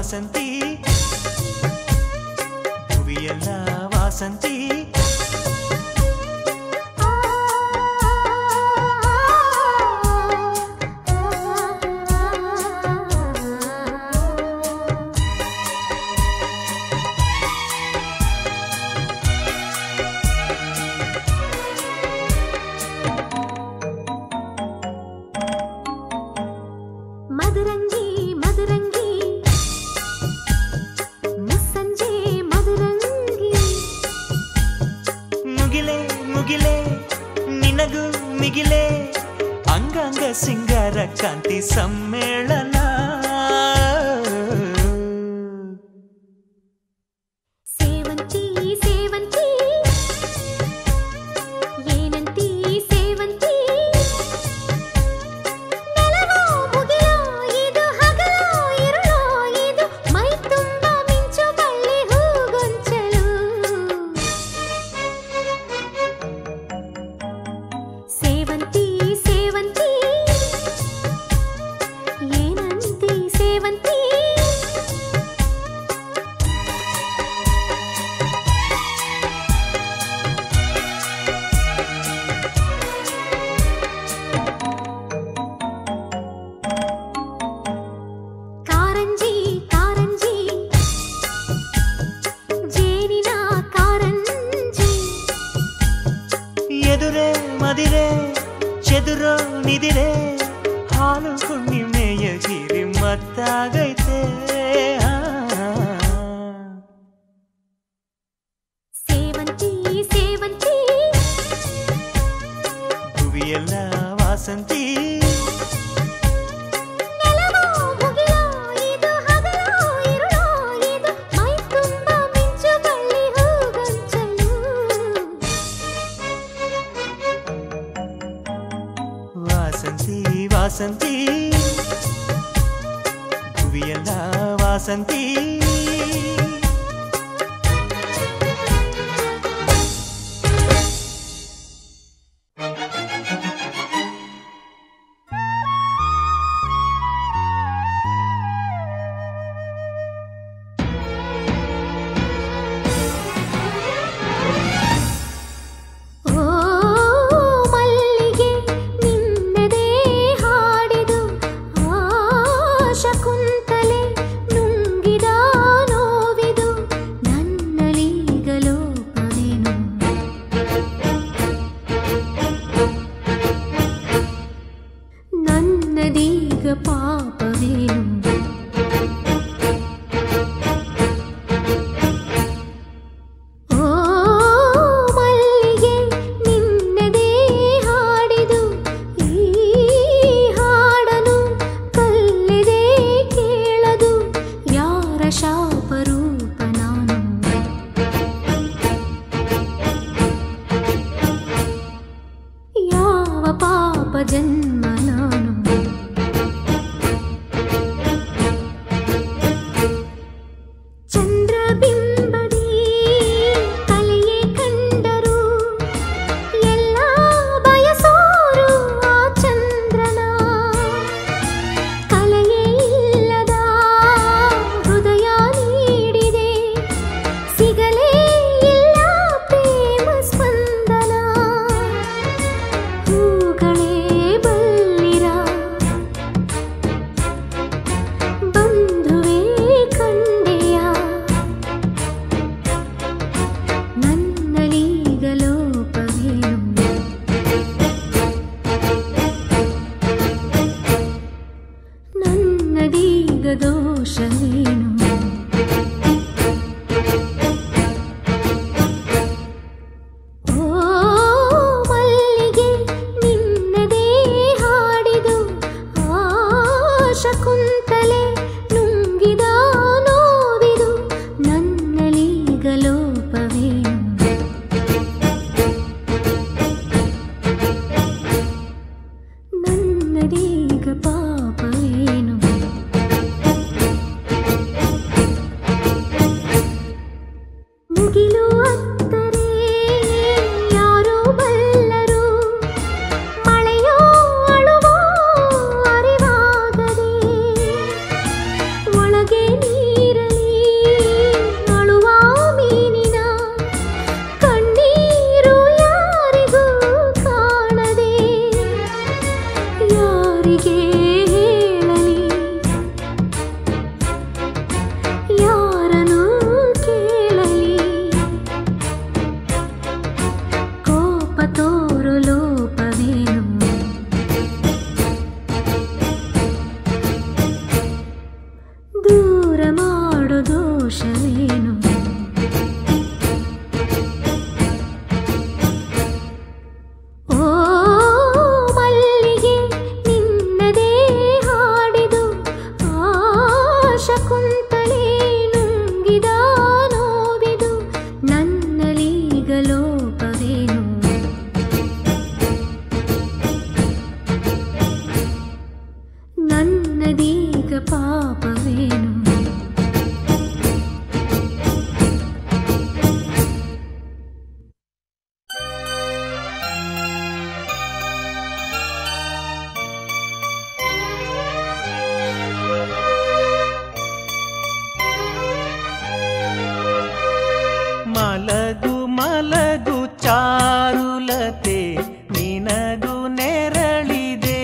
ವಾಸಂತಿ ಭುವಿಯೆಲ್ಲ ವಾಸಂತಿ ಮಧುರಂಗಿ ಮಧುರಂಗಿ ಮುಸ್ಸಂಜೆ ಮಧುರಂಗಿ ಮುಗಿಲೆ ಮುಗಿಲೆ ನಿನಗೂ ಮಿಗಿಲೆ ಅಂಗಾಂಗ ಸಿಂಗಾರ ಕಾಂತಿ ಸಮ್ಮೇಳನ ಸೇವಂತಿ ಸೇವಂತಿ ಏನಂತಿ ಸೇವಂತಿ ನೆಲವೋ ಮುಗಿಲೋ ಇದು ಹಗಲೋ ಇರುಳೋ ಇದು ಮೈ ತುಂಬ ಮಿಂಚು ಬಳ್ಳಿ ಹೂಗೊಂಚಲು ಸೇವಂತಿ ಸೇವಂತಿ ಏನಂತಿ ಸೇವಂತಿ ಕಾರಂಜಿ ಕಾರಂಜಿ ಜೇನಿನ ಕಾರಂಜಿ ಎದುರೆ ಮದಿರೆ ಚೆದುರೋ ನಿದಿರೆ ಹಾಲು ಹುಣ್ಣಿಮೆಯ ಗಿರಿ ಮತ್ತಾಗೈತೆ ಆ. ಸೇವಂತಿ ಸೇವಂತಿ ಭುವಿಯೆಲ್ಲ ವಾಸಂತಿ ನೆಲವೋ ಮುಗಿಲೋ ಇದು ಹಗಲೋ ಇರುಳೋ ಇದು ಮೈ ತುಂಬ ಮಿಂಚು ಬಳ್ಳಿ ಹೂಗೊಂಚಲು ವಾಸಂತಿ ವಾಸಂತಿ ಭುವಿಯೆಲ್ಲ ವಾಸಂತಿ ಓ ಮಲ್ಲಿಗೆ ನಿನ್ನದೇ ಹಾಡಿದು ಆಶ ಕುಂತಲೆ ನುಂಗಿದ ನೋವಿದು ಮಾಡೋ ದೋಷವೇನು ಓ ಮಲ್ಲಿಗೆ ನಿನ್ನದೇ ಹಾಡಿದು ಆಶ ಕುಂತಲೇ ನುಂಗಿದ ನೋವಿದು ನನ್ನಲೀಗ ಲೋಪವೇನು ನನ್ನದೀಗ ಪಾಪವೇನು ಮಲಗು ಮಲಗು ಚಾರುಲತೆ ನಿನಗು ನೆರಳಿದೆ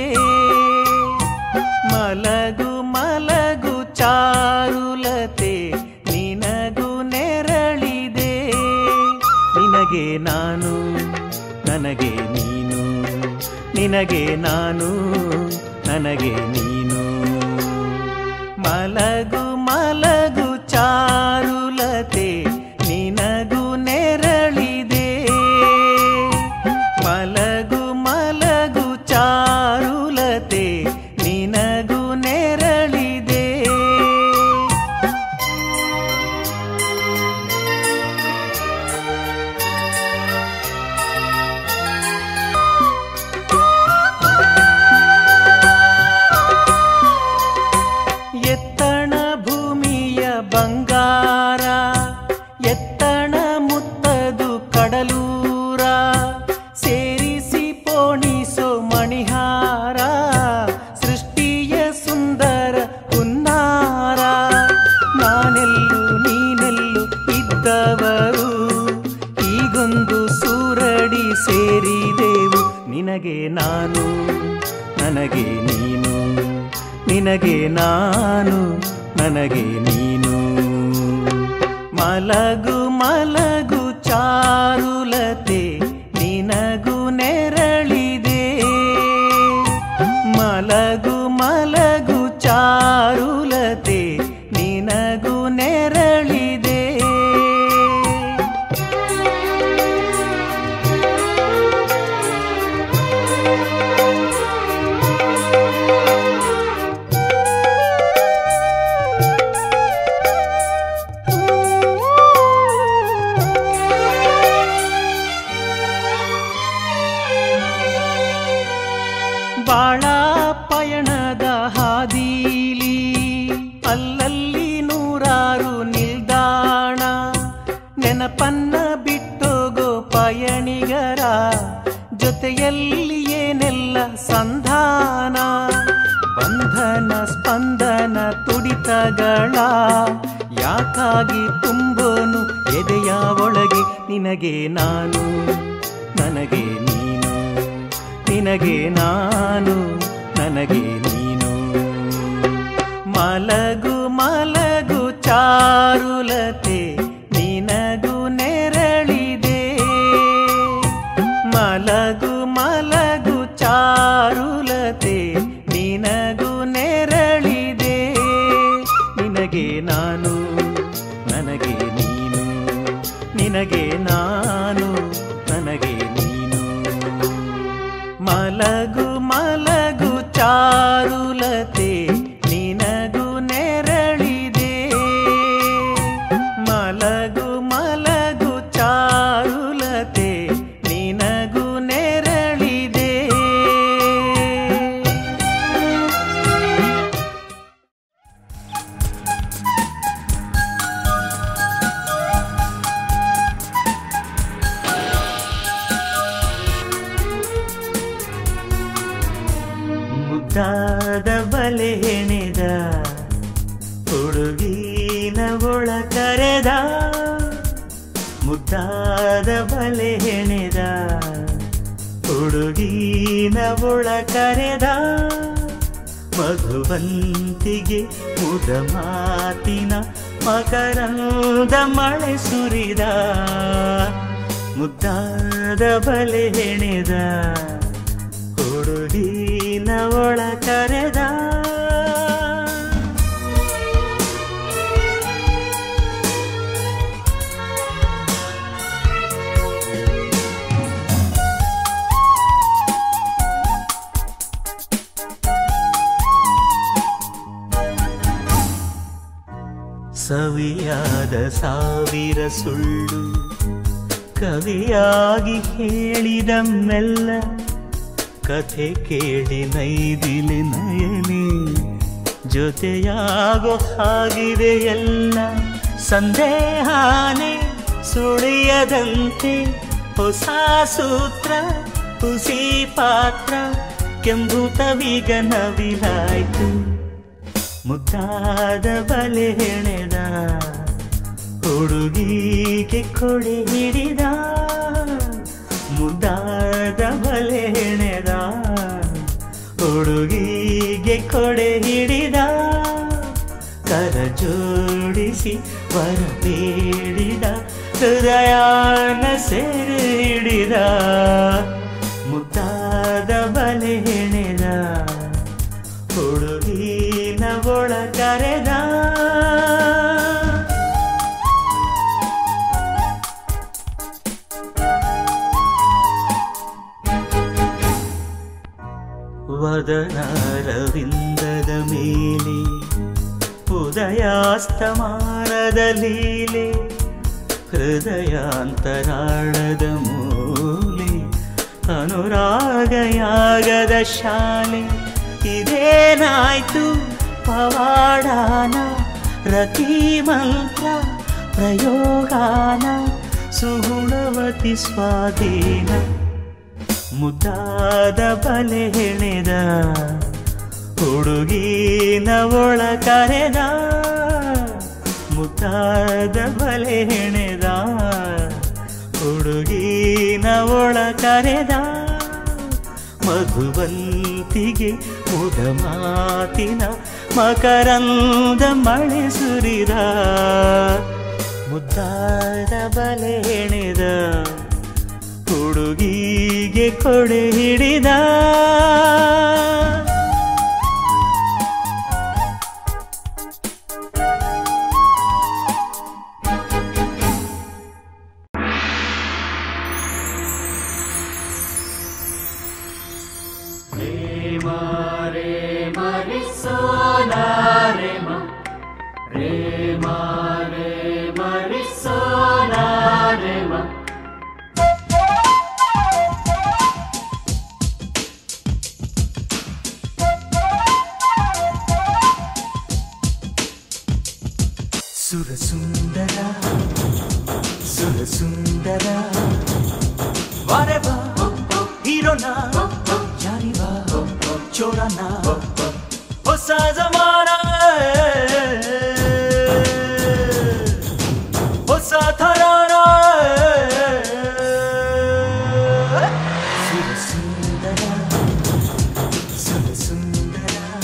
ಮಲಗು ಮಲಗು ಚಾರುಲತೆ ನಿನಗು ನೆರಳಿದೆ ನಿನಗೆ ನಾನು ನನಗೆ ನೀನು ನಿನಗೆ ನಾನು ನನಗೆ ನೀನು ಮಲಗು ಮಲಗು ಚಾರುಲತೆ ನಿನಗು ನೆರಳಿದೆ ಮಲಗು ಮಲಗು ಚಾರುಲತೆ ನಿನಗು ನೆರಳಿದೆ ಎತ್ತಣ ಭೂಮಿಯ ಬಂಗಾರ ಎತ್ತಣ ಮುತ್ತದು ಕಡಲೂರ ಸೇರಿಸಿ ಪೋಣಿಸೋ ಮಣಿಹಾರ ಸೃಷ್ಟಿಯ ಸುಂದರ ಹುನ್ನಾರ ನಾನೆಲ್ಲು ನೀನೆಲ್ಲು ಇದ್ದವರು ಈಗೊಂದು ಸೂರಡಿ ಸೇರಿದೆವು ನಿನಗೆ ನಾನು ನನಗೆ ನೀನು ನಿನಗೆ ನಾನು ನನಗೆ ನೀನು ಮಲಗು ಮಲಗು ಚಾರುಲತೆ ನಿನಗೂ ನೆರಳಿದೆ ಮಲಗು ಮಲಗು ಚಾರುಲತೆ ನಿನಗೂ ನೆರಳಿದೆ ಬಾಳ ಪಯಣದ ಹಾದೀಲಿ ಅಲ್ಲಲ್ಲಿ ನೂರಾರು ನಿಲ್ದಾಣ ನೆನಪನ್ನ ಬಿಟ್ಟೋಗೋ ಪಯಣಿಗರ ಜೊತೆಯಲ್ಲಿ ಏನೆಲ್ಲ ಸಂಧಾನ ಬಂಧನ ಸ್ಪಂದನ ತುಡಿತಗಳ ಯಾಕಾಗಿ ತುಂಬೋನು ಎದೆಯ ಒಳಗೆ ನಿನಗೆ ನಾನು ನನಗೆ ನೀನು ನಿನಗೆ ನಾನು ನನಗೆ ನೀನು ಮಲಗು ಮಲಗು ಚಾರುಲತೆ ನಿನಗೂ ನೆರಳಿದೆ ಮಲಗು ಮಲಗು ಚಾರುಲತೆ ನಿನಗೂ ನೆರಳಿದೆ ನಿನಗೆ ನಾನು ನನಗೆ ನೀನು ನಿನಗೆ ನಾನು ನನಗೆ ನೀನು ಮಲಗು ಮಲಗು ಚಾರುಲತೆ ನಿನಗೂ ನೆರಳಿದೆ ಮಲಗು ಮಲಗು ಚಾರುಲತೆ ನಿನಗೂ ನೆರಳಿದೆ ಮುದ್ದಾದ ಬಲೆ ಹೆಣೆದ ಹುಡುಗಿನ ಒಳ ಕರೆದ ಮುದ್ದಾದ ಬಲೆ ಹೆಣೆದ ಹುಡುಗಿನ ಒಳ ಕರೆದ ಮಧುವಂತಿಗೆ ಮುದ ಮಾತಿನ ಮಕರಂದ ಮಳೆ ಸುರಿದ ಮುದ್ದಾದ ಬಲೆ ಹೆಣೆದ ಹುಡುಗಿನ ಒಳ ಕರೆದ ಸವಿಯಾದ ಸಾವಿರ ಸುಳ್ಳು ಕವಿಯಾಗಿ ಹೇಳಿದ ಮೆಲ್ಲ ಕಥೆ ಕೇಳಿ ನೈದಿಲಿ ನಯನಿ ಜೊತೆಯಾಗೋ ಹಾಗಿದೆ ಎಲ್ಲ ಸಂದೇಹಾನೆ ಸುಳಿಯದಂತೆ ಹೊಸ ಸೂತ್ರ ಹುಸಿ ಪಾತ್ರ ಕೆಂಬುತವೀಗ ನವಿಲಾಯ್ತು ಮುದ್ದಾದ ಬಲೆ ಹೆಣೆದ ಹುಡುಗಿಗೆ ಕೊಡೆ ಹಿಡಿದ ಮುದ್ದಾದ ಬಲೆ ಹೆಣೆದ ಹುಡುಗಿಗೆ ಕೊಡೆ ಹಿಡಿದ ಕರ ಜೋಡಿಸಿ ವರ ಬೇಡಿದ ಹೃದಯನ ಸೆರೆ ಹಿಡಿದ ಮುದ್ದಾದ ಬಲೆ ಹೆಣೆದ ಹುಡುಗಿನ ಒಳ ಕರೆದ ವದನಾರವಿಂದದ ಮೇಲೆ ಉದಯಾಸ್ತಮಾನದ ಲೀಲೆ ಹೃದಯಾಂತರಾಳದ ಮೂಲೆ ಅನುರಾಗಯಾಗದ ಶಾಲೆ ಇದೇನಾಯ್ತು ಪವಾಡಾನ ರತಿ ಮಂತ್ರ ಪ್ರಯೋಗಾನ ಸುಗುಣವತಿ ಸ್ವಾಧೀನ ಮುದ್ದಾದ ಬಲೆ ಹೆಣೆದ ಹುಡುಗಿನ ಒಳ ಕರೆದ ಮುದ್ದಾದ ಬಲೆ ಹೆಣೆದ ಹುಡುಗಿನ ಒಳ ಕರೆದ ಮಧುವಂತಿಗೆ ಮುದ ಮಾತಿನ ಮಕರಂದ ಮಳೆ ಸುರಿದ ಮುದ್ದಾದ ಬಲೆ ಹೆಣೆದ ಹುಡುಗಿಗೆ ಕೊಡೆ ಹಿಡಿದ ಸುರ ಸುಂದರ ಸುರ ಸುಂದರ ವಾರೆ ಬಾ ಹೀರೋನ ಯಾರಿವ ಚೋರನ ಹೊಸ ಜಮಾನ ಹೊಸ ಥರಾನ ಸುರ ಸುಂದರ ಸುರ ಸುಂದರ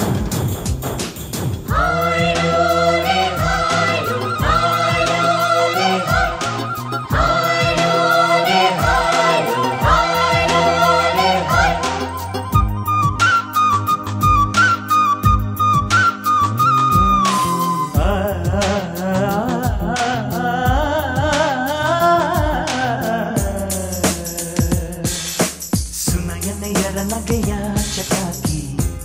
ಸುನಯನೆಯರ ನಗೆಯ ಚಟಾಕಿ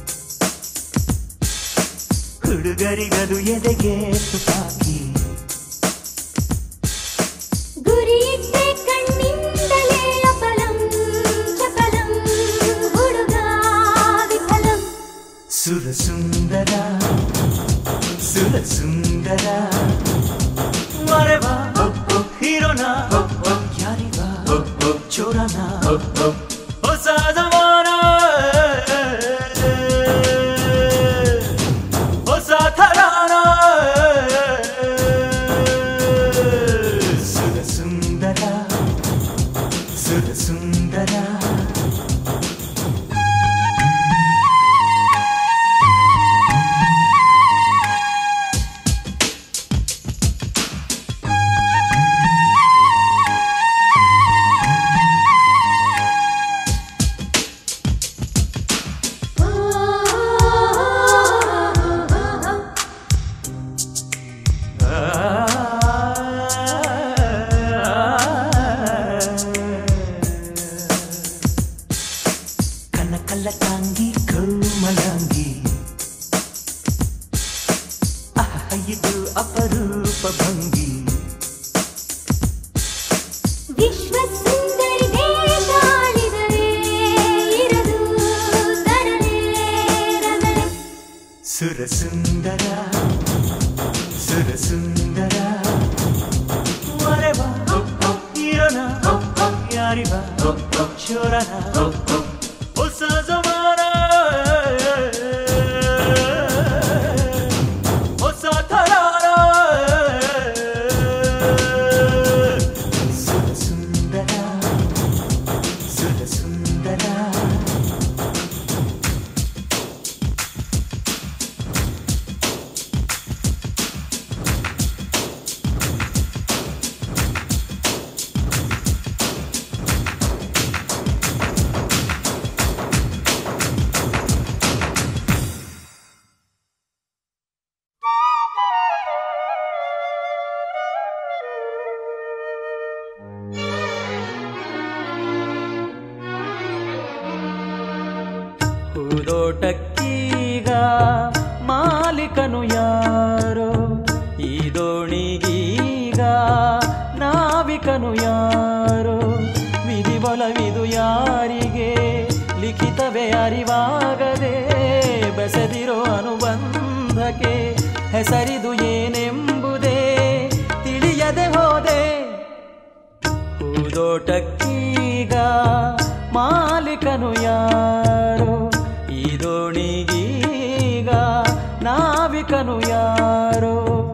ಹುಡುಗರಿಗದು ಎದೆಗೆ ತುಪಾಕಿ ಗುರಿಯಿಟ್ಟೆ ಕಣ್ಣಿಂದಲೇ ಅಪಲಂ ಚಪಲಂ ಹುಡುಗ ವಿಫಲಂ ಸುರ ಸುಂದರ ಸುರ ಸುಂದರ ಮರೆವ ಹೀರೋನ ಯಾರಿವ ಚೋರನ ಹೊಸ ಜಮಾನ ಹೊಸ ಥರಾನ ಸುರ ಸುಂದರ ಸುರ ಸುಂದರ ಕನಕಲ್ಲ ತಾಂಗಿ ಕೋಮಲಾಂಗಿ ಆಹ, ಇದು ಅಪರೂಪ ಸುರ ಸುಂದರ ಮರೆವ ಇರನ ಯಾರಿವ ಚೋರನ ಹೊಸ ಜಮಾನ ಹೊಸ ಥರಾನ ಸುರ ಸುಂದರ ಸುರ ಸುಂದರ ಹೂದೋಟಕ್ಕೀಗ ಮಾಲೀಕನು ಯಾರೋ ಈ ದೋಣಿಗೀಗ ನಾವಿಕನು ಯಾರೋ ವಿಧಿ ಬಲವಿದು ಯಾರಿಗೆ ಲಿಖಿತವೇ ಅರಿವಾಗದೆ ಬೆಸೆದಿರೋ ಅನುಬಂಧಕ್ಕೆ ಹೆಸರಿದು ಏನೆಂಬುದೇ ತಿಳಿಯದೆ ಹೋದೆ ಹೂದೋಟಕ್ಕೀಗ ಮಾಲೀಕನು ಯಾರೋ ಈ ದೋಣಿಗೀಗ ನಾವಿಕನು ಯಾರೋ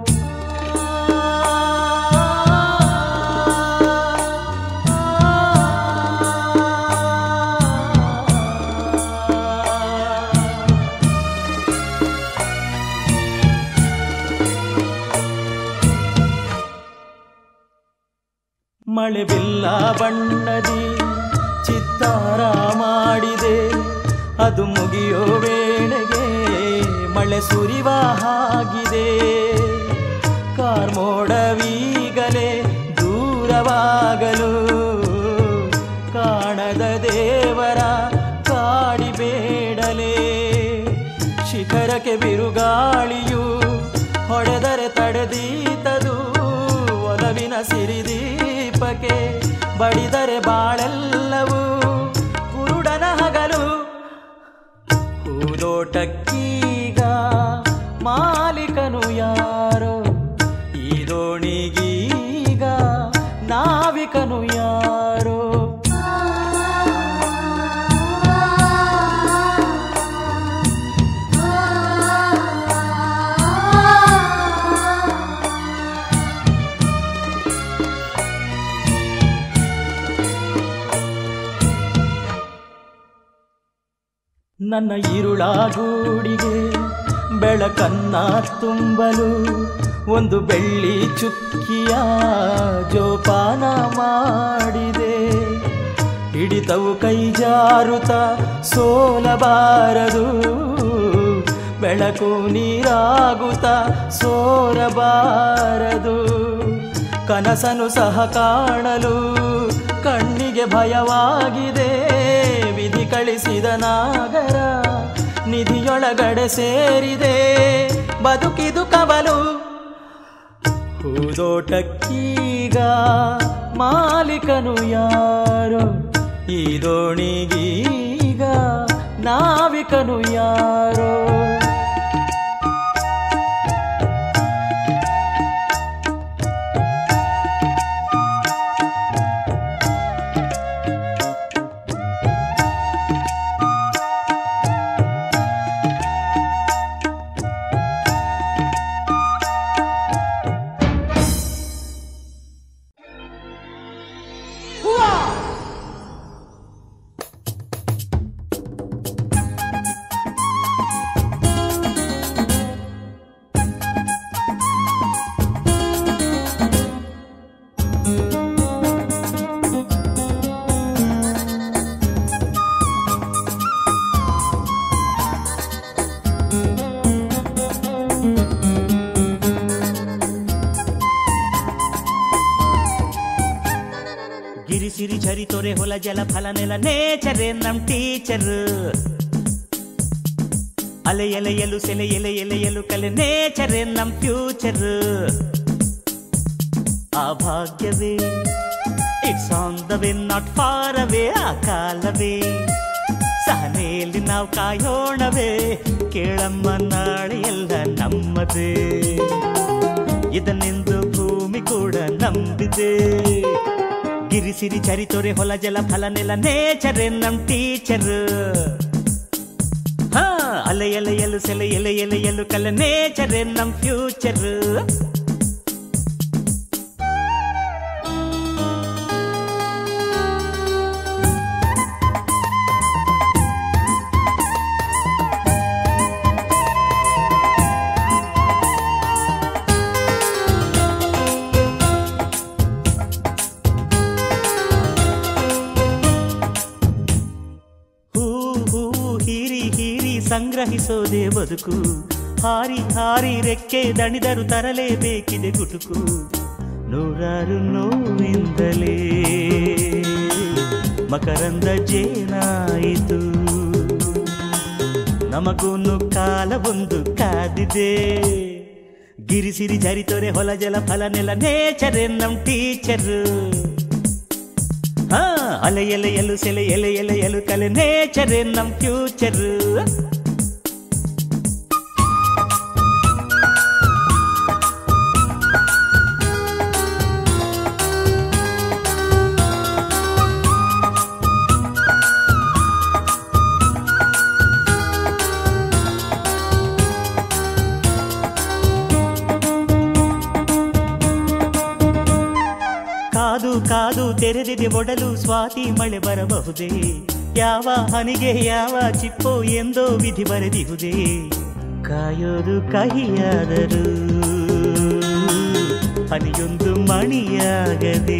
ಮಳೆ ಬಿಲ್ಲ ಬಣ್ಣದಿ ಚಿತ್ತಾರ ಮಾಡಿದೆ ಅದು ಮುಗಿಯೋ ವೇಳೆಗೆ ಮಳೆ ಸುರಿವ ಹಾಗಿದೆ ಕಾರ್ಮೋಡವೀಗಲೇ ದೂರವಾಗಲು ಕಾಣದ ದೇವರ ಕಾಡಿಬೇಡಲೇ ಶಿಖರಕ್ಕೆ ಬಿರುಗಾಳಿಯು ಹೊಡೆದರೆ ತಡೆದೀತದು ಒಲವಿನ ಸಿರಿದೀಪಕ್ಕೆ ಬಡಿದರೆ ಬಾಳೆಲ್ಲವೂ ಕುರುಡನ ಹಗಲು ಹೂದೋಟಕ್ಕೀಗ ಮಾಲೀಕನು ಯಾರೋ ಈ ದೋಣಿಗೀಗ ನಾವಿಕನು ಯಾರೋ ನನ್ನ ಇರುಳಾಗೂಡಿಗೆ ಬೆಳಕನ್ನ ತುಂಬಲು ಒಂದು ಬೆಳ್ಳಿ ಚುಕ್ಕಿಯ ಜೋಪಾನ ಮಾಡಿದೆ ಹಿಡಿತವು ಕೈ ಜಾರುತ್ತ ಸೋಲಬಾರದು ಬೆಳಕು ನೀರಾಗುತ್ತ ಸೋರಬಾರದು ಕನಸನು ಸಹ ಕಾಣಲು ಕಣ್ಣಿಗೆ ಭಯವಾಗಿದೆ ವಿಧಿ ಕಳಿಸಿದ ನಾಗರ ನಿಧಿಯೊಳಗಡೆ ಸೇರಿದೆ ಬದುಕಿದು ಕವಲು ಹೂದೋಟಕ್ಕೀಗ ಮಾಲೀಕನು ಯಾರೋ ಈ ದೋಣಿಗೀಗ ನಾವಿಕನು ಯಾರೋ ಗಿರಿ ಸಿರಿ ಝರಿ ತೊರೆ ಹೊಲ ಜಲ ಫಲ ನೆಲ ನೇಚರೇ ನಮ್ ಟೀಚರ್ ಅಲೆ ಎಲೆಯಲು ಸೆಲೆ ಎಲೆ ಎಲೆಯಲು ಕಲೆ ನೇಚರೇ ನಮ್ ಫ್ಯೂಚರ್ ಆ ಭಾಗ್ಯವೇ it's on the way not far away ಆ ಕಾಲವೇ ಸಹನೆಯಲ್ಲಿ ನಾವು ಕಾಯೋಣವೇ ಕೇಳಮ್ಮ ನಾಳೆ ಎಲ್ಲ ನಮ್ಮದೇ ಇದನ್ನೆಂದು ಭೂಮಿ ಕೂಡ ನಂಬಿದೆ ಗಿರಿಸಿರಿ ಚರಿತೊರೆ ಹೊಲ ಜಲ ಫಲ ನೆಲ ನೇಚರ್ ನಮ್ ಟೀಚರ್ ಹಾ ಅಲೆ ಎಲೆಯಲು ಸೆಲೆ ಎಲೆ ಎಲೆಯಲು ಕಲ ನೇಚರ್ ನಮ್ ಫ್ಯೂಚರ್ ಹೂ ಹೂ ಹೀರಿ ಹೀರಿ ಸಂಗ್ರಹಿಸೋದೇ ಬದುಕು ಹಾರಿ ಹಾರಿ ರೆಕ್ಕೆ ದಣಿದರು ತರಲೇಬೇಕಿದೆ ಗುಟುಕು ನೂರಾರು ನೋವಿಂದಲೇ ಮಕರಂದ ಜೇನಾಯಿತು ನಮಗೂನು ಕಾಲವೊಂದು ಕಾದಿದೆ ಗಿರಿಸಿರಿ ಜರಿತೊರೆ ಹೊಲ ಜಲ ಫಲ ನೆಲ ನೇಚರ್ ನಮ್ ಟೀಚರ್ ಹಾ ಅಲೆ ಎಲೆಯಲು ಸೆಲೆ ಎಲೆ ಎಲೆಯಲು ಕಲೆ ನೇಚರ್ ನಮ್ ಫ್ಯೂಚರ್ ಕಾದು ಕಾದು ತೆರೆದಿದೆ ಒಡಲು ಸ್ವಾತಿ ಮಳೆ ಬರಬಹುದೇ ಯಾವ ಹನಿಗೆ ಯಾವ ಚಿಪ್ಪೋ ಎಂದೋ ವಿಧಿ ಬರೆದಿಹುದೇ ಕಾಯೋದು ಕಹಿಯಾದರೂ ಹನಿಯೊಂದು ಮಣಿಯಾಗದೆ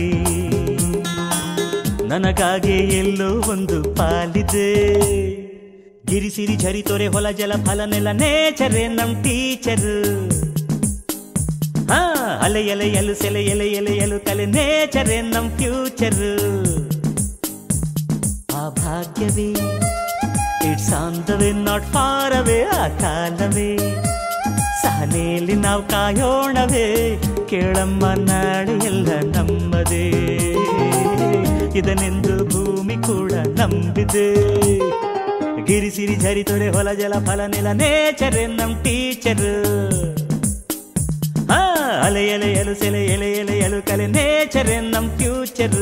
ನನಗಾಗೆ ಎಲ್ಲೋ ಒಂದು ಪಾಲಿದೆ ಗಿರಿಸಿರಿ ಝರಿತೊರೆ ಹೊಲ ಜಲ ಫಲ ನೆಲ ನೇಚರ್ ನಮ್ ಟೀಚರ್ ಹಾ ಅಲೆ ಎಲೆ ಎಲು ಸೆಲೆ ಎಲೆ ಎಲೆ ಎಲು ಕಲೆ ನೇಚರ್ ನಮ್ ಫ್ಯೂಚರ್ ಆ ಭಾಗ್ಯವೇ it's on the way not far away ಆ ಕಾಲವೇ ಸಹನೆಯಲ್ಲಿ ನಾವು ಕಾಯೋಣವೇ ಕೇಳಮ್ಮ ನಾಳೆ ಎಲ್ಲ ನಮ್ಮದೇ ಇದನೆಂದು ಭೂಮಿ ಕೂಡ ನಂಬಿದೆ ಗಿರಿಸಿರಿ ಝರಿತೊರೆ ಹೊಲ ಜಲ ಫಲ ನೆಲ ನೇಚರ್ ನಮ್ ಟೀಚರ್ ಆ, ಅಲೆ ಎಲೆ ಎಲು ಸೆಲೆ ಎಲೆ ಎಲೆ ಎಲು ಕಲೆ ನೇಚರ್ ನಮ್ ಫ್ಯೂಚರ್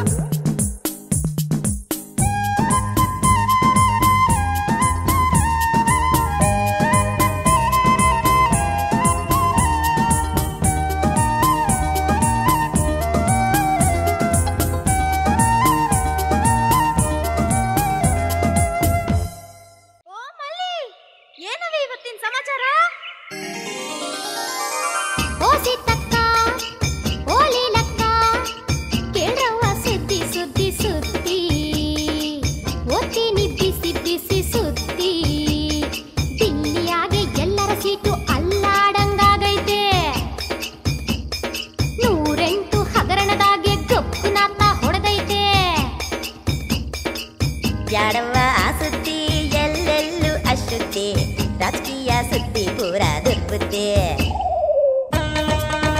ಓ ಮಲ್ಲಿ ಏನವಿ ಇವತ್ತಿನ ಸಮಾಚಾರ ಓ ಸೀತಕ್ಕ ಓಲಿ ಲಕ್ಕ ಕೇಳ್ರವ್ವ ಸುದ್ದಿ ಸುದ್ದಿ ಸುದ್ದಿ ಓದ್ತೀನಿ ಬಿಸಿ ಬಿಸಿ ಸುದ್ದಿ ದಿಲ್ಲಿಯಾಗೆ ಎಲ್ಲರ ಸೀಟು ಅಲ್ಲಾಡಂಗಾಗೈತೆ ನೂರೆಂಟು ಹಗರಣದಾಗೆ ಗಪ್ಪುನಾತ ಹೊಡೆದೈತೆ ಬ್ಯಾಡವ್ವ ಆ ಸುದ್ದಿ ಎಲ್ಲೆಲ್ಲೂ ಅಶುದ್ಧಿ ರಾಜಕೀಯ ಸುದ್ದಿ ಪೂರ ದುರ್ಬುದ್ಧಿ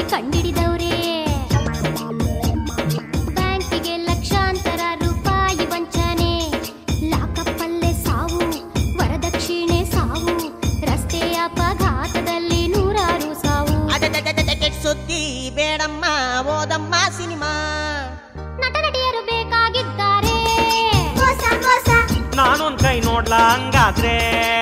ಕಂಡಿಡಿದವ್ರೆ ಬ್ಯಾಂಕಿಗೆ ಲಕ್ಷಾಂತರ ರೂಪಾಯಿ ವಂಚನೆ ಲಾಕಪ್ಪಲ್ಲೇ ಸಾವು ವರದಕ್ಷಿಣೆ ಸಾವು ರಸ್ತೆ ಅಪಘಾತದಲ್ಲಿ ನೂರಾರು ಸಾವು ಅಡಡಡಡಡ ಸುದ್ದಿ ಬೇಡಮ್ಮ ಓದಮ್ಮ ಸಿನಿಮಾ ನಟ ನಟಿಯರು ಬೇಕಾಗಿದ್ದಾರೆ ಮೋಸ ಮೋಸ ನಾನೊಂದ್ ಕೈ ನೋಡ್ಲಾ ಹಂಗಾದ್ರೆ